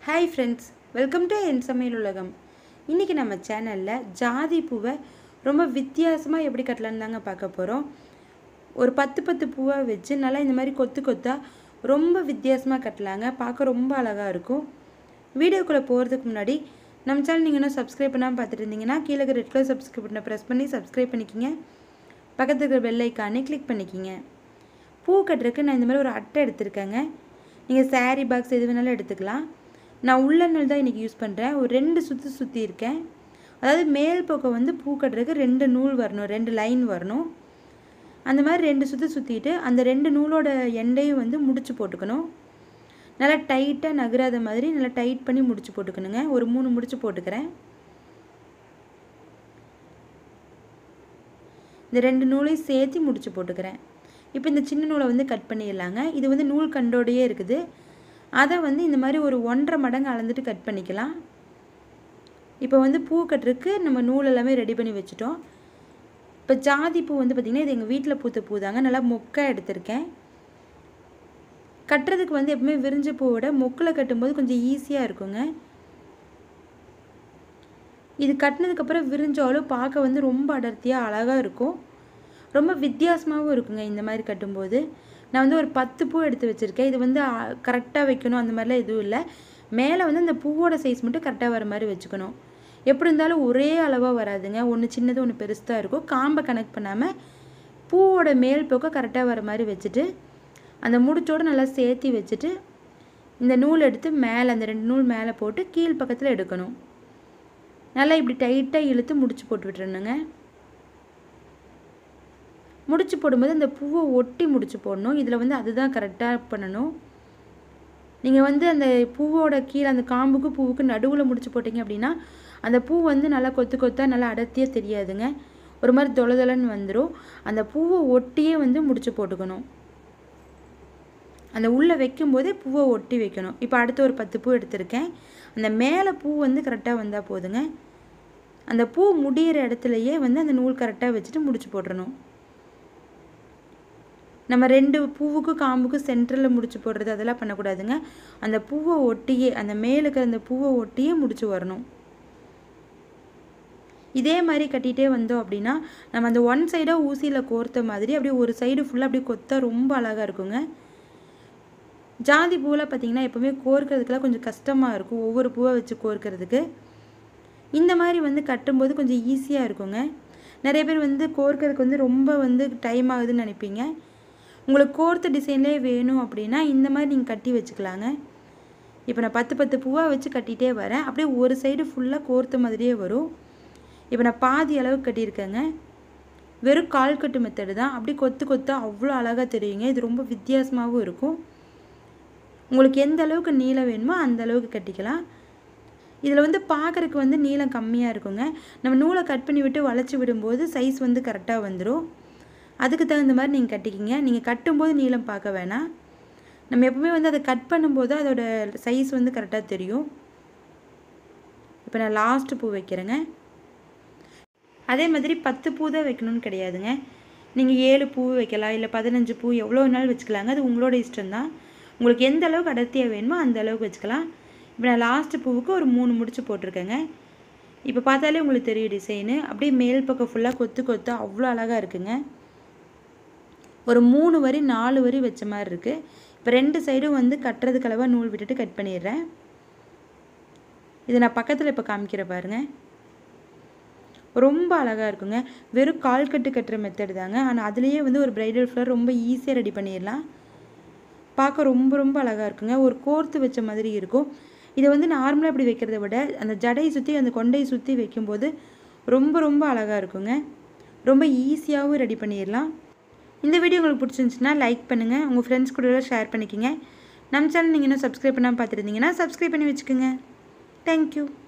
hi friends welcome to என் சமையல் உலகம் இன்றைக்கி நம்ம சேனலில் ஜாதி பூவை ரொம்ப வித்தியாசமாக எப்படி கட்டலான்னு தாங்க பார்க்க போகிறோம் ஒரு பத்து பத்து பூவை வச்சு நல்லா இந்த மாதிரி கொத்து கொத்தா ரொம்ப வித்தியாசமாக கட்டலாங்க பார்க்க ரொம்ப அழகாக இருக்கும் வீடியோக்குள்ளே போகிறதுக்கு முன்னாடி நம்ம சேனல் நீங்கள் இன்னும் சப்ஸ்கிரைப் பண்ணாமல் பார்த்துட்டு இருந்தீங்கன்னா கீழே ரெட் கலர் சப்ஸ்கிரைப் பண்ண ப்ரெஸ் பண்ணி சப்ஸ்கிரைப் பண்ணிக்கிங்க பக்கத்தில் இருக்கிற பெல் ஐக்கானே கிளிக் பண்ணிக்கிங்க பூ கட்டுறதுக்கு நான் இந்த மாதிரி ஒரு அட்டை எடுத்திருக்கேங்க நீங்கள் saree பாக்ஸ் எது வேணாலும் எடுத்துக்கலாம் நான் உள்ள நூல் தான் இன்றைக்கி யூஸ் பண்ணுறேன் ஒரு ரெண்டு சுற்றி சுற்றி இருக்கேன் அதாவது மேல் பக்கம் வந்து பூ கட்டுறதுக்கு ரெண்டு நூல் வரணும் ரெண்டு லைன் வரணும் அந்த மாதிரி ரெண்டு சுற்றி சுற்றிட்டு அந்த ரெண்டு நூலோட எண்டையும் வந்து முடிச்சு போட்டுக்கணும் நல்லா டைட்டாக நகராத மாதிரி நல்லா டைட் பண்ணி முடிச்சு போட்டுக்கணுங்க ஒரு மூணு முடிச்சு போட்டுக்கிறேன் இந்த ரெண்டு நூலையும் சேர்த்து முடிச்சு போட்டுக்கிறேன் இப்போ இந்த சின்ன நூலை வந்து கட் பண்ணிடலாங்க இது வந்து நூல் கண்டோடையே இருக்குது அதை வந்து இந்த மாதிரி ஒரு ஒன்றரை மடங்கு அளந்துட்டு கட் பண்ணிக்கலாம் இப்போ வந்து பூ கட்டுறதுக்கு நம்ம நூல் எல்லாமே ரெடி பண்ணி வச்சுட்டோம் இப்போ ஜாதி பூ வந்து பார்த்திங்கன்னா இது எங்கள் வீட்டில் பூத்த பூ தாங்க நல்லா மொக்காக எடுத்திருக்கேன் கட்டுறதுக்கு வந்து எப்பவுமே விரிஞ்ச பூவோட மொக்கில் கட்டும்போது கொஞ்சம் ஈஸியாக இருக்குங்க இது கட்டினதுக்கப்புறம் விரிஞ்சாலும் பார்க்க வந்து ரொம்ப அடர்த்தியாக அழகாக இருக்கும் ரொம்ப வித்தியாசமாகவும் இருக்குங்க இந்த மாதிரி கட்டும்போது நான் வந்து ஒரு பத்து பூ எடுத்து வச்சுருக்கேன் இது வந்து கரெக்டாக வைக்கணும் அந்த மாதிரிலாம் எதுவும் இல்லை மேலே வந்து அந்த பூவோட சைஸ் மட்டும் கரெக்டாக வர மாதிரி வச்சுக்கணும் எப்படி இருந்தாலும் ஒரே அளவாக வராதுங்க ஒன்று சின்னது ஒன்று பெருசாக இருக்கும் காம்பை கனெக்ட் பண்ணாமல் பூவோட மேல் பக்கம் கரெக்டாக வர மாதிரி வச்சுட்டு அந்த முடிச்சோடு நல்லா சேர்த்தி வச்சுட்டு இந்த நூல் எடுத்து மேலே அந்த ரெண்டு நூல் மேலே போட்டு கீழ் பக்கத்தில் எடுக்கணும் நல்லா இப்படி டைட்டாக இழுத்து முடிச்சு போட்டு விட்டுறணுங்க முடிச்சு போடும்போது அந்த பூவை ஒட்டி முடிச்சு போடணும் இதில் வந்து அதுதான் கரெக்டாக பண்ணணும் நீங்கள் வந்து அந்த பூவோட கீழே அந்த காம்புக்கு பூவுக்கு நடுவில் முடிச்சு போட்டிங்க அப்படின்னா அந்த பூ வந்து நல்லா கொத்து கொத்தாக நல்லா அடர்த்தியாக தெரியாதுங்க ஒரு மாதிரி தொலைதொலன்னு வந்துடும் அந்த பூவை ஒட்டியே வந்து முடிச்சு போட்டுக்கணும் அந்த உள்ளே வைக்கும்போதே பூவை ஒட்டி வைக்கணும் இப்போ அடுத்து ஒரு பத்து பூ எடுத்திருக்கேன் அந்த மேலே பூ வந்து கரெக்டாக வந்தால் போதுங்க அந்த பூ முடிகிற இடத்துலையே வந்து அந்த நூல் கரெக்டாக வச்சுட்டு முடிச்சு போட்டுறணும் நம்ம ரெண்டு பூவுக்கு காம்புக்கு சென்டரில் முடிச்சு போடுறது அதெல்லாம் பண்ணக்கூடாதுங்க அந்த பூவை ஒட்டியே அந்த மேலுக்கு அந்த பூவை ஒட்டியே முடிச்சு வரணும் இதே மாதிரி கட்டிகிட்டே வந்தோம் அப்படின்னா நம்ம அந்த ஒன் சைடாக ஊசியில் கோர்த்த மாதிரி அப்படியே ஒரு சைடு ஃபுல்லாக அப்படியே கொத்தா ரொம்ப அழகாக இருக்குங்க ஜாதி பூவில் பார்த்திங்கன்னா எப்போவுமே கோர்க்கிறதுக்கெலாம் கொஞ்சம் கஷ்டமாக இருக்கும் ஒவ்வொரு பூவை வச்சு கோர்க்கிறதுக்கு இந்த மாதிரி வந்து கட்டும்போது கொஞ்சம் ஈஸியாக இருக்குங்க நிறைய பேர் வந்து கோர்க்கறதுக்கு வந்து ரொம்ப வந்து டைம் ஆகுதுன்னு நினைப்பீங்க உங்களுக்கு கோர்த்த டிசைன்லேயே வேணும் அப்படின்னா இந்த மாதிரி நீங்கள் கட்டி வச்சுக்கலாங்க இப்போ நான் பத்து பத்து பூவாக வச்சு கட்டிகிட்டே வரேன் அப்படியே ஒரு சைடு ஃபுல்லாக கோர்த்த மாதிரியே வரும் இப்போ நான் பாதி அளவுக்கு கட்டியிருக்கேங்க வெறும் கால் கட்டு மெத்தடு தான் அப்படியே கொத்து கொத்தா அவ்வளோ அழகாக தெரியுங்க இது ரொம்ப வித்தியாசமாகவும் இருக்கும் உங்களுக்கு எந்த அளவுக்கு நீளம் வேணுமோ அந்த அளவுக்கு கட்டிக்கலாம் இதில் வந்து பார்க்குறக்கு வந்து நீளம் கம்மியாக இருக்குங்க நம்ம நூலை கட் பண்ணி விட்டு வளைச்சி விடும்போது சைஸ் வந்து கரெக்டாக வந்துடும் அதுக்கு தகுந்த மாதிரி நீங்கள் கட்டிக்கிங்க நீங்கள் கட்டும்போது நீளம் பார்க்க வேணாம் நம்ம எப்பவுமே வந்து அதை கட் பண்ணும்போது அதோட சைஸ் வந்து கரெக்டாக தெரியும் இப்போ நான் லாஸ்ட்டு பூ வைக்கிறேங்க அதே மாதிரி பத்து பூ தான் வைக்கணும்னு கிடையாதுங்க நீங்கள் ஏழு பூ வைக்கலாம் இல்லை பதினஞ்சு பூ எவ்வளோ நாள் வச்சுக்கலாங்க அது உங்களோட இஷ்டம்தான் உங்களுக்கு எந்த அளவுக்கு அடர்த்தியாக வேணுமோ அந்த அளவுக்கு வச்சுக்கலாம் இப்போ நான் லாஸ்ட்டு பூவுக்கு ஒரு மூணு முடிச்சு போட்டிருக்கேங்க இப்போ பார்த்தாலே உங்களுக்கு தெரியும் டிசைனு அப்படியே மேல் பக்கம் ஃபுல்லாக கொத்து கொத்து அவ்வளோ அழகாக இருக்குங்க ஒரு மூணு வரி நாலு வரி வச்ச மாதிரி இருக்குது இப்போ ரெண்டு சைடும் வந்து கட்டுறதுக்கு அளவாக நூல் விட்டுட்டு கட் பண்ணிடுறேன் இது நான் பக்கத்தில் இப்போ காமிக்கிற பாருங்க ரொம்ப அழகாக இருக்குங்க வெறும் கால் கட்டு கட்டுற மெத்தடு தாங்க ஆனால் அதுலேயே வந்து ஒரு ப்ரைடல் ஃப்ளவர் ரொம்ப ஈஸியாக ரெடி பண்ணிடலாம் பார்க்க ரொம்ப ரொம்ப அழகாக இருக்குங்க ஒரு கோர்த்து வச்ச மாதிரி இருக்கும் இதை வந்து நார்மலாக இப்படி வைக்கிறத விட அந்த ஜடையை சுற்றி அந்த கொண்டையை சுற்றி வைக்கும்போது ரொம்ப ரொம்ப அழகாக இருக்குங்க ரொம்ப ஈஸியாகவும் ரெடி பண்ணிடலாம் இந்த வீடியோ உங்களுக்கு பிடிச்சிருந்துச்சுன்னா லைக் பண்ணுங்கள் உங்கள் ஃப்ரெண்ட்ஸ் கூட ஷேர் பண்ணிக்கோங்க நம்ம சேனல் நீங்கள் இன்னும் சப்ஸ்கிரைப் பண்ணாமல் பார்த்துருந்தீங்கன்னா சப்ஸ்கிரைப் பண்ணி வச்சுக்கோங்க தேங்க்யூ